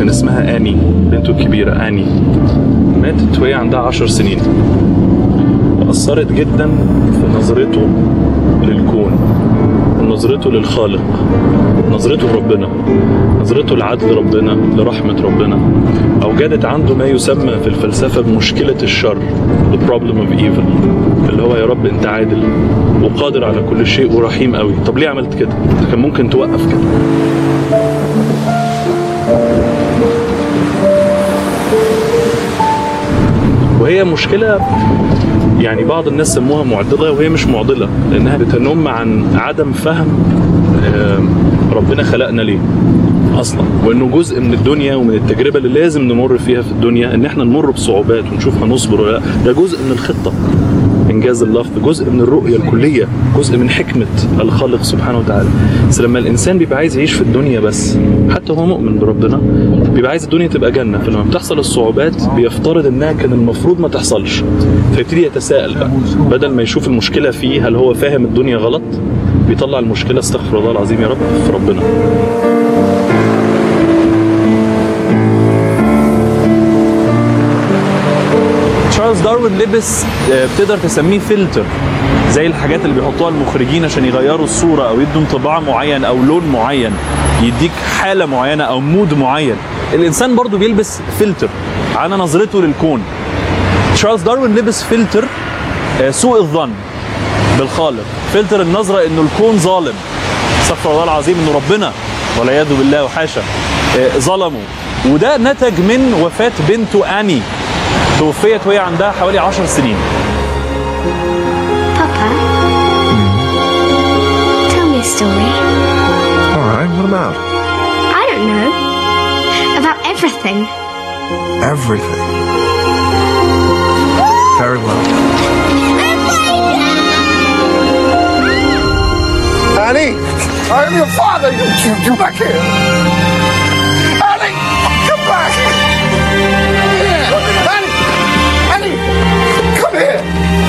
كان اسمها اني بنته الكبيره اني ماتت وهي عندها عشر سنين وأثرت جدا في نظرته للكون ونظرته للخالق نظرته لربنا نظرته لعدل ربنا لرحمة ربنا أوجدت عنده ما يسمى في الفلسفة بمشكلة الشر the problem of evil اللي هو يا رب أنت عادل وقادر على كل شيء ورحيم قوي طب ليه عملت كده؟ أنت كان ممكن توقف كده وهي مشكلة يعني بعض الناس سموها معضلة وهي مش معضلة لأنها بتنم عن عدم فهم آه، ربنا خلقنا ليه اصلا وانه جزء من الدنيا ومن التجربه اللي لازم نمر فيها في الدنيا ان احنا نمر بصعوبات ونشوف هنصبر ولا لا ده جزء من الخطه انجاز اللفظ جزء من الرؤيه الكليه جزء من حكمه الخالق سبحانه وتعالى بس لما الانسان بيبقى عايز يعيش في الدنيا بس حتى هو مؤمن بربنا بيبقى عايز الدنيا تبقى جنه فلما بتحصل الصعوبات بيفترض انها كان المفروض ما تحصلش فيبتدي يتساءل بقى بدل ما يشوف المشكله فيه هل هو فاهم الدنيا غلط بيطلع المشكله استغفر الله العظيم يا رب في ربنا تشارلز داروين لبس آه، بتقدر تسميه فلتر زي الحاجات اللي بيحطوها المخرجين عشان يغيروا الصوره او يدوا انطباع معين او لون معين يديك حاله معينه او مود معين الانسان برضو بيلبس فلتر على نظرته للكون تشارلز داروين لبس فلتر آه، سوء الظن بالخالق فلتر النظره انه الكون ظالم استغفر الله العظيم انه ربنا والعياذ بالله وحاشا آه، ظلمه وده نتج من وفاه بنته اني توفيت وهي عندها حوالي 10 سنين Papa? Tell me a story. All right, what about? I don't know. About everything. Everything. Very well. Annie, I'm your father. You, you, you back here. Annie, come back. Annie, Annie, come here.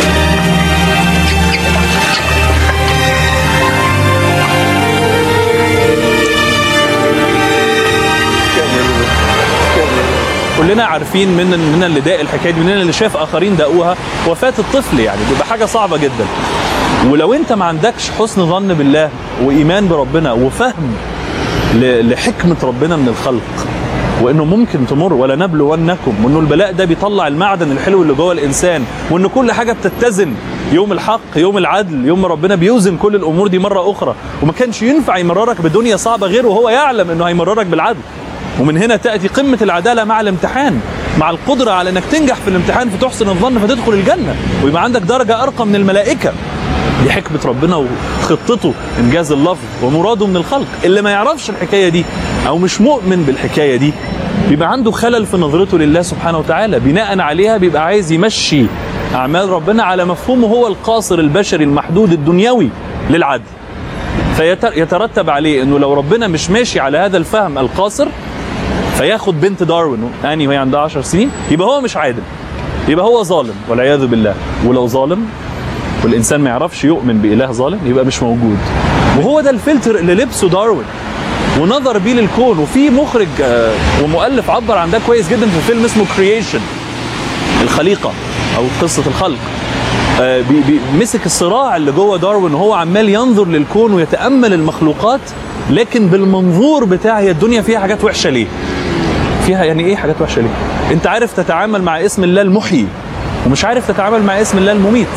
كلنا عارفين من من اللي داق الحكايه دي مننا اللي شاف اخرين داقوها وفاه الطفل يعني بيبقى حاجه صعبه جدا ولو انت ما عندكش حسن ظن بالله وايمان بربنا وفهم ل- لحكمه ربنا من الخلق وانه ممكن تمر ولا نبلونكم وانه البلاء ده بيطلع المعدن الحلو اللي جوه الانسان وان كل حاجه بتتزن يوم الحق يوم العدل يوم ما ربنا بيوزن كل الامور دي مره اخرى وما كانش ينفع يمررك بدنيا صعبه غير وهو يعلم انه هيمررك بالعدل ومن هنا تاتي قمه العداله مع الامتحان مع القدره على انك تنجح في الامتحان فتحسن الظن فتدخل الجنه ويبقى عندك درجه ارقى من الملائكه دي حكمه ربنا وخطته انجاز اللفظ ومراده من الخلق اللي ما يعرفش الحكايه دي او مش مؤمن بالحكايه دي بيبقى عنده خلل في نظرته لله سبحانه وتعالى بناء عليها بيبقى عايز يمشي اعمال ربنا على مفهومه هو القاصر البشري المحدود الدنيوي للعدل فيترتب عليه انه لو ربنا مش ماشي على هذا الفهم القاصر فياخد بنت داروين اني وهي عندها 10 سنين يبقى هو مش عادل يبقى هو ظالم والعياذ بالله ولو ظالم والانسان ما يعرفش يؤمن باله ظالم يبقى مش موجود وهو ده الفلتر اللي لبسه داروين ونظر بيه للكون وفي مخرج آه، ومؤلف عبر عن ده كويس جدا في فيلم اسمه كرييشن الخليقه او قصه الخلق آه، بي بي مسك الصراع اللي جوه داروين وهو عمال ينظر للكون ويتامل المخلوقات لكن بالمنظور بتاع هي الدنيا فيها حاجات وحشه ليه؟ فيها يعني ايه حاجات وحشه ليه؟ انت عارف تتعامل مع اسم الله المحيي ومش عارف تتعامل مع اسم الله المميت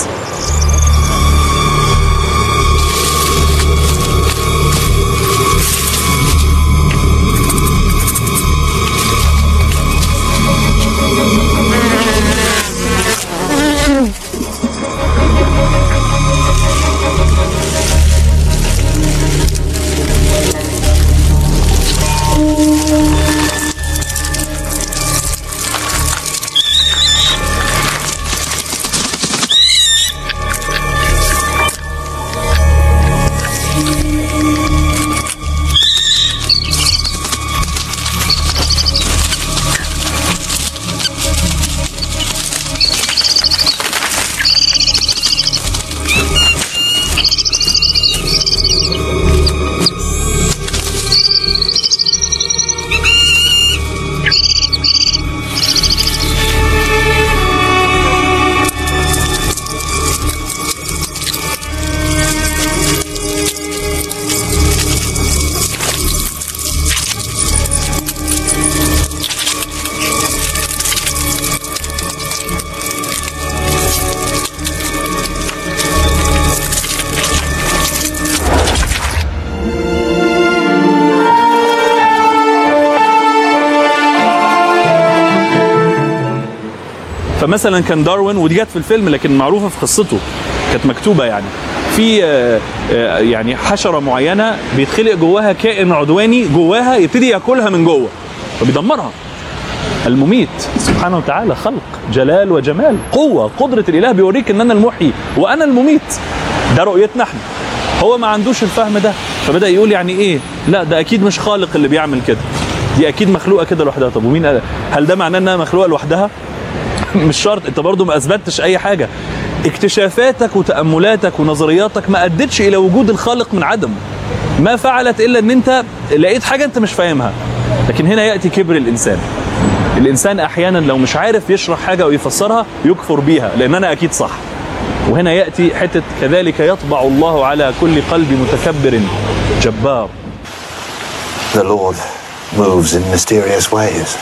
فمثلا كان داروين ودي جت في الفيلم لكن معروفه في قصته كانت مكتوبه يعني في آه، آه، يعني حشره معينه بيتخلق جواها كائن عدواني جواها يبتدي ياكلها من جوه فبيدمرها المميت سبحانه وتعالى خلق جلال وجمال قوة قدرة الإله بيوريك إن أنا المحيي وأنا المميت ده رؤيتنا احنا هو ما عندوش الفهم ده فبدأ يقول يعني إيه لا ده أكيد مش خالق اللي بيعمل كده دي أكيد مخلوقة كده لوحدها طب ومين قال هل ده معناه إنها مخلوقة لوحدها مش شرط انت برضو ما اثبتش اي حاجه اكتشافاتك وتاملاتك ونظرياتك ما ادتش الى وجود الخالق من عدم ما فعلت الا ان انت لقيت حاجه انت مش فاهمها لكن هنا ياتي كبر الانسان الانسان احيانا لو مش عارف يشرح حاجه او يفسرها يكفر بيها لان انا اكيد صح وهنا ياتي حته كذلك يطبع الله على كل قلب متكبر جبار The Lord moves in mysterious ways.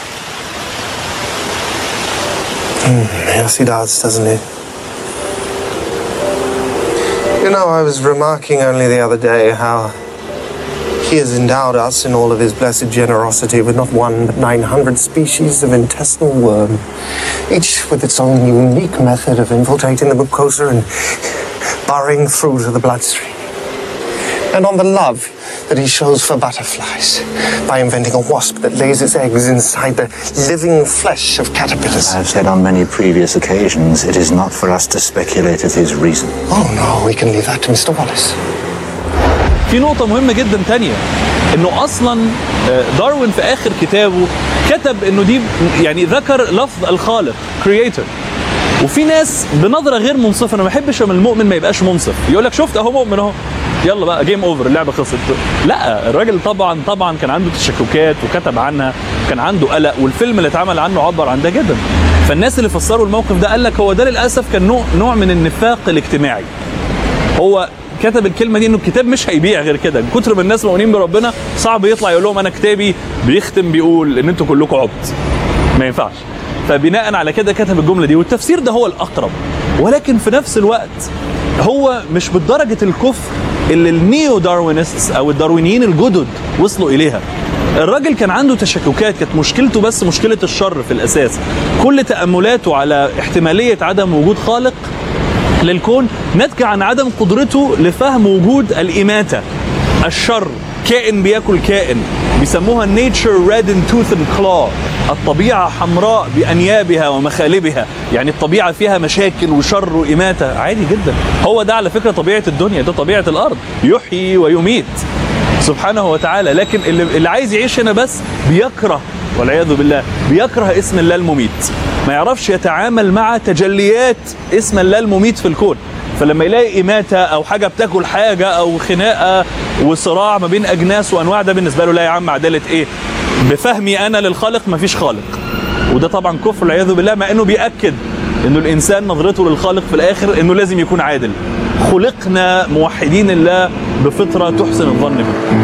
Yes, he does, doesn't he? You know, I was remarking only the other day how he has endowed us in all of his blessed generosity with not one but 900 species of intestinal worm, each with its own unique method of infiltrating the mucosa and burrowing through to the bloodstream. And on the love that he shows for butterflies by inventing a wasp that lays its eggs inside the living flesh of caterpillars. I've said on many previous occasions, it is not for us to speculate at his reason. Oh no, we can leave that to Mr. Wallace. في نقطة مهمة جدا تانية انه اصلا آه، داروين في اخر كتابه كتب انه دي يعني ذكر لفظ الخالق creator وفي ناس بنظرة غير منصفة انا ما بحبش لما المؤمن ما يبقاش منصف يقول لك شفت اهو مؤمن اهو يلا بقى جيم اوفر اللعبة خلصت لا الراجل طبعا طبعا كان عنده تشككات وكتب عنها كان عنده قلق والفيلم اللي اتعمل عنه عبر عن ده جدا فالناس اللي فسروا الموقف ده قال لك هو ده للاسف كان نوع نوع من النفاق الاجتماعي هو كتب الكلمه دي انه الكتاب مش هيبيع غير كده من كتر ما الناس مؤمنين بربنا صعب يطلع يقول لهم انا كتابي بيختم بيقول ان انتوا كلكم عبط ما ينفعش فبناء على كده كتب الجمله دي والتفسير ده هو الاقرب ولكن في نفس الوقت هو مش بدرجه الكفر اللي النيو داروينستس او الداروينيين الجدد وصلوا اليها الراجل كان عنده تشككات كانت مشكلته بس مشكله الشر في الاساس كل تاملاته على احتماليه عدم وجود خالق للكون ناتجة عن عدم قدرته لفهم وجود الإماتة الشر كائن بياكل كائن بيسموها nature red in tooth and claw الطبيعة حمراء بأنيابها ومخالبها يعني الطبيعة فيها مشاكل وشر وإماتة عادي جدا هو ده على فكرة طبيعة الدنيا ده طبيعة الأرض يحيي ويميت سبحانه وتعالى لكن اللي, اللي عايز يعيش هنا بس بيكره والعياذ بالله بيكره اسم الله المميت ما يعرفش يتعامل مع تجليات اسم الله المميت في الكون فلما يلاقي إماتة أو حاجة بتاكل حاجة أو خناقة وصراع ما بين أجناس وأنواع ده بالنسبة له لا يا عم عدالة إيه بفهمي أنا للخالق مفيش خالق وده طبعا كفر والعياذ بالله مع إنه بيأكد إنه الإنسان نظرته للخالق في الآخر إنه لازم يكون عادل خلقنا موحدين الله بفطرة تحسن الظن به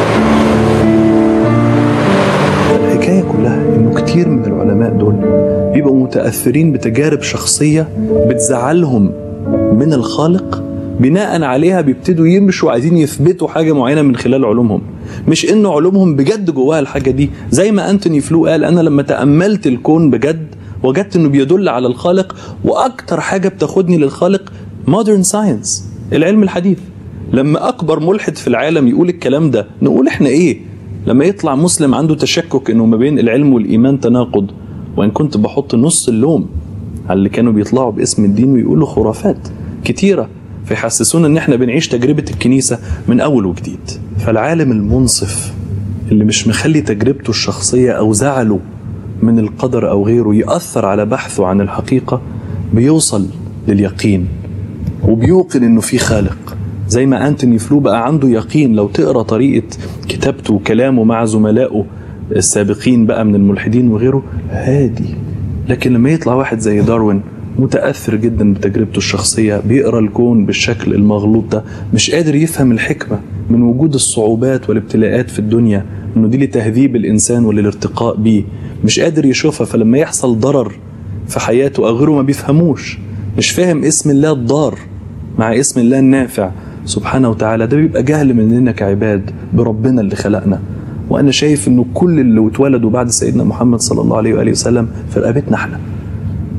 الحكاية كلها إنه كتير من العلماء دول بيبقوا متأثرين بتجارب شخصية بتزعلهم من الخالق بناء عليها بيبتدوا يمشوا عايزين يثبتوا حاجة معينة من خلال علومهم مش إنه علومهم بجد جواها الحاجة دي زي ما أنتوني فلو قال أنا لما تأملت الكون بجد وجدت إنه بيدل على الخالق وأكتر حاجة بتاخدني للخالق مودرن ساينس العلم الحديث لما أكبر ملحد في العالم يقول الكلام ده نقول إحنا إيه لما يطلع مسلم عنده تشكك انه ما بين العلم والايمان تناقض وان كنت بحط نص اللوم على اللي كانوا بيطلعوا باسم الدين ويقولوا خرافات كتيره فيحسسونا ان احنا بنعيش تجربه الكنيسه من اول وجديد فالعالم المنصف اللي مش مخلي تجربته الشخصيه او زعله من القدر او غيره ياثر على بحثه عن الحقيقه بيوصل لليقين وبيوقن انه في خالق زي ما انتوني فلو بقى عنده يقين لو تقرا طريقه كتابته وكلامه مع زملائه السابقين بقى من الملحدين وغيره هادي لكن لما يطلع واحد زي داروين متاثر جدا بتجربته الشخصيه بيقرا الكون بالشكل المغلوط ده مش قادر يفهم الحكمه من وجود الصعوبات والابتلاءات في الدنيا انه دي لتهذيب الانسان وللارتقاء بيه مش قادر يشوفها فلما يحصل ضرر في حياته او غيره ما بيفهموش مش فاهم اسم الله الضار مع اسم الله النافع سبحانه وتعالى ده بيبقى جهل مننا كعباد بربنا اللي خلقنا وانا شايف انه كل اللي اتولدوا بعد سيدنا محمد صلى الله عليه واله وسلم في رقبتنا احنا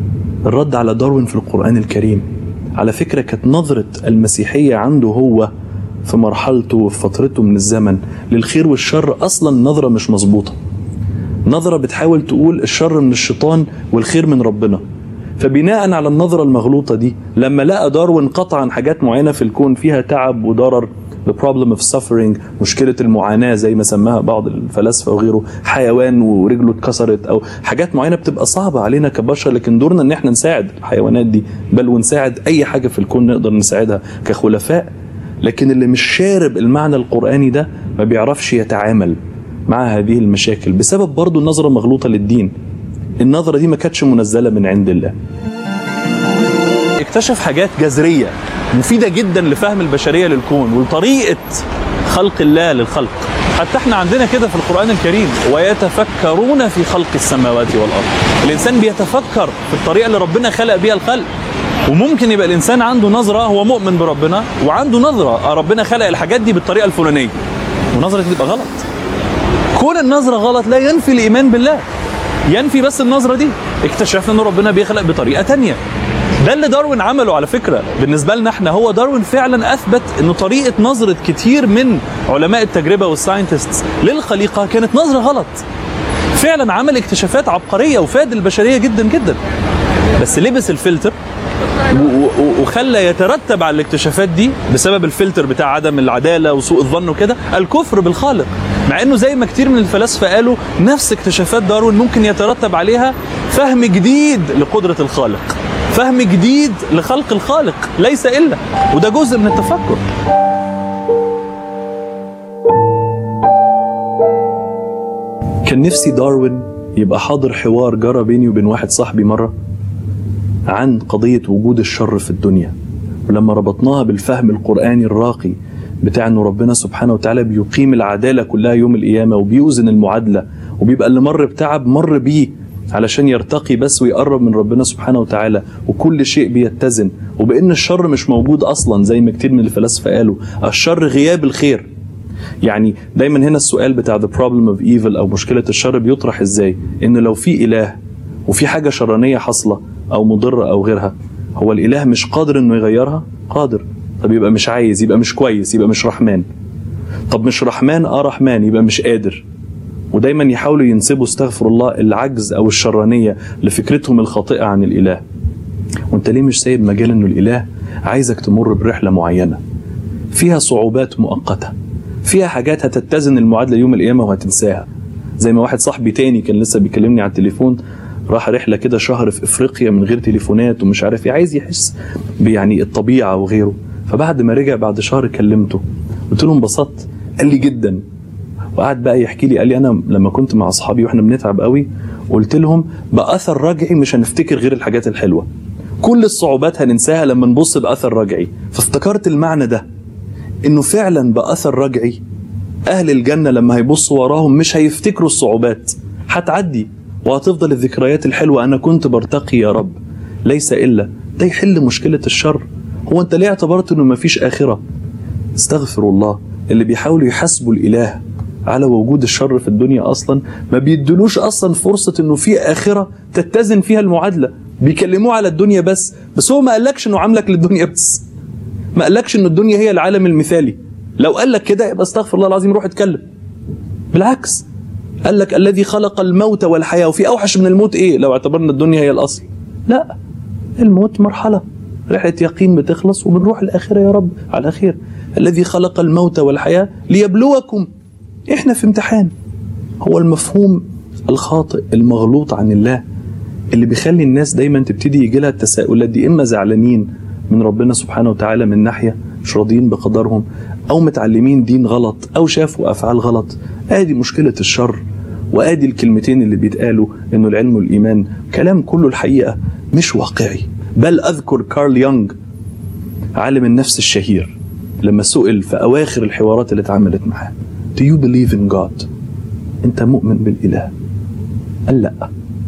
الرد على داروين في القرآن الكريم على فكرة كانت نظرة المسيحية عنده هو في مرحلته وفي فترته من الزمن للخير والشر أصلا نظرة مش مظبوطة نظرة بتحاول تقول الشر من الشيطان والخير من ربنا فبناء على النظرة المغلوطة دي لما لقى داروين قطعا حاجات معينة في الكون فيها تعب وضرر the problem of suffering مشكلة المعاناة زي ما سماها بعض الفلاسفة وغيره حيوان ورجله اتكسرت أو حاجات معينة بتبقى صعبة علينا كبشر لكن دورنا إن احنا نساعد الحيوانات دي بل ونساعد أي حاجة في الكون نقدر نساعدها كخلفاء لكن اللي مش شارب المعنى القرآني ده ما بيعرفش يتعامل مع هذه المشاكل بسبب برضو النظرة مغلوطة للدين النظرة دي ما كانتش منزلة من عند الله اكتشف حاجات جذرية مفيدة جدا لفهم البشرية للكون ولطريقة خلق الله للخلق حتى احنا عندنا كده في القرآن الكريم ويتفكرون في خلق السماوات والأرض الإنسان بيتفكر في الطريقة اللي ربنا خلق بيها الخلق وممكن يبقى الإنسان عنده نظرة هو مؤمن بربنا وعنده نظرة ربنا خلق الحاجات دي بالطريقة الفلانية ونظرة دي تبقى غلط كون النظرة غلط لا ينفي الإيمان بالله ينفي بس النظرة دي اكتشفنا ان ربنا بيخلق بطريقة تانية ده اللي داروين عمله على فكرة بالنسبة لنا احنا هو داروين فعلا اثبت ان طريقة نظرة كتير من علماء التجربة والساينتستس للخليقة كانت نظرة غلط فعلا عمل اكتشافات عبقرية وفاد البشرية جدا جدا بس لبس الفلتر و- و- وخلى يترتب على الاكتشافات دي بسبب الفلتر بتاع عدم العداله وسوء الظن وكده الكفر بالخالق مع انه زي ما كتير من الفلاسفه قالوا نفس اكتشافات داروين ممكن يترتب عليها فهم جديد لقدره الخالق فهم جديد لخلق الخالق ليس الا وده جزء من التفكر كان نفسي داروين يبقى حاضر حوار جرى بيني وبين واحد صاحبي مرة عن قضية وجود الشر في الدنيا ولما ربطناها بالفهم القرآني الراقي بتاع انه ربنا سبحانه وتعالى بيقيم العدالة كلها يوم القيامة وبيوزن المعادلة وبيبقى اللي مر بتعب مر بيه علشان يرتقي بس ويقرب من ربنا سبحانه وتعالى وكل شيء بيتزن وبان الشر مش موجود اصلا زي ما كتير من الفلاسفه قالوا الشر غياب الخير يعني دايما هنا السؤال بتاع the problem of evil او مشكله الشر بيطرح ازاي ان لو في اله وفي حاجه شرانيه حاصله او مضره او غيرها هو الاله مش قادر انه يغيرها قادر طب يبقى مش عايز يبقى مش كويس يبقى مش رحمن طب مش رحمن اه رحمن يبقى مش قادر ودايما يحاولوا ينسبوا استغفر الله العجز او الشرانيه لفكرتهم الخاطئه عن الاله وانت ليه مش سايب مجال انه الاله عايزك تمر برحله معينه فيها صعوبات مؤقته فيها حاجات هتتزن المعادله يوم القيامه وهتنساها زي ما واحد صاحبي تاني كان لسه بيكلمني على التليفون راح رحله كده شهر في افريقيا من غير تليفونات ومش عارف ايه عايز يحس بيعني الطبيعه وغيره فبعد ما رجع بعد شهر كلمته قلت له انبسطت قال لي جدا وقعد بقى يحكي لي قال لي انا لما كنت مع اصحابي واحنا بنتعب قوي قلت لهم باثر رجعي مش هنفتكر غير الحاجات الحلوه كل الصعوبات هننساها لما نبص باثر رجعي فافتكرت المعنى ده انه فعلا باثر رجعي اهل الجنه لما هيبصوا وراهم مش هيفتكروا الصعوبات هتعدي وهتفضل الذكريات الحلوه انا كنت برتقي يا رب ليس الا ده يحل مشكله الشر هو انت ليه اعتبرت انه مفيش اخره استغفر الله اللي بيحاولوا يحاسبوا الاله على وجود الشر في الدنيا اصلا ما بيدلوش اصلا فرصه انه في اخره تتزن فيها المعادله بيكلموه على الدنيا بس بس هو ما قالكش انه عاملك للدنيا بس ما قالكش ان الدنيا هي العالم المثالي لو قال لك كده يبقى استغفر الله العظيم روح اتكلم بالعكس قال لك الذي خلق الموت والحياه وفي اوحش من الموت ايه لو اعتبرنا الدنيا هي الاصل لا الموت مرحله رحله يقين بتخلص وبنروح الاخره يا رب على خير الذي خلق الموت والحياه ليبلوكم احنا في امتحان هو المفهوم الخاطئ المغلوط عن الله اللي بيخلي الناس دايما تبتدي يجي لها التساؤلات دي اما زعلانين من ربنا سبحانه وتعالى من ناحيه مش راضيين بقدرهم او متعلمين دين غلط او شافوا افعال غلط ادي مشكله الشر وادي الكلمتين اللي بيتقالوا انه العلم والايمان كلام كله الحقيقه مش واقعي بل اذكر كارل يونغ عالم النفس الشهير لما سئل في اواخر الحوارات اللي اتعملت معاه Do you believe in God؟ أنت مؤمن بالإله؟ قال لا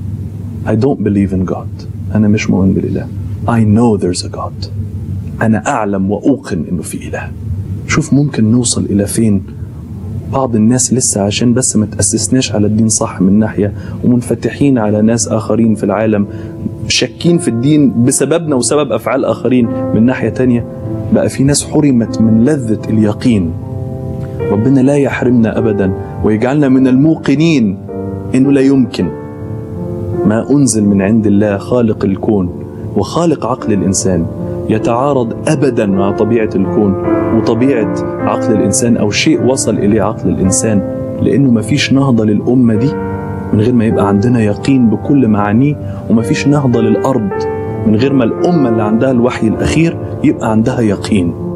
I don't believe in God أنا مش مؤمن بالإله I know there's a God أنا أعلم وأوقن إنه في إله شوف ممكن نوصل إلى فين بعض الناس لسه عشان بس ما تأسسناش على الدين صح من ناحية ومنفتحين على ناس آخرين في العالم شاكين في الدين بسببنا وسبب افعال اخرين من ناحيه تانية بقى في ناس حرمت من لذه اليقين ربنا لا يحرمنا ابدا ويجعلنا من الموقنين انه لا يمكن ما انزل من عند الله خالق الكون وخالق عقل الانسان يتعارض ابدا مع طبيعه الكون وطبيعه عقل الانسان او شيء وصل اليه عقل الانسان لانه ما فيش نهضه للامه دي من غير ما يبقى عندنا يقين بكل معانيه وما فيش نهضه للارض من غير ما الامه اللي عندها الوحي الاخير يبقى عندها يقين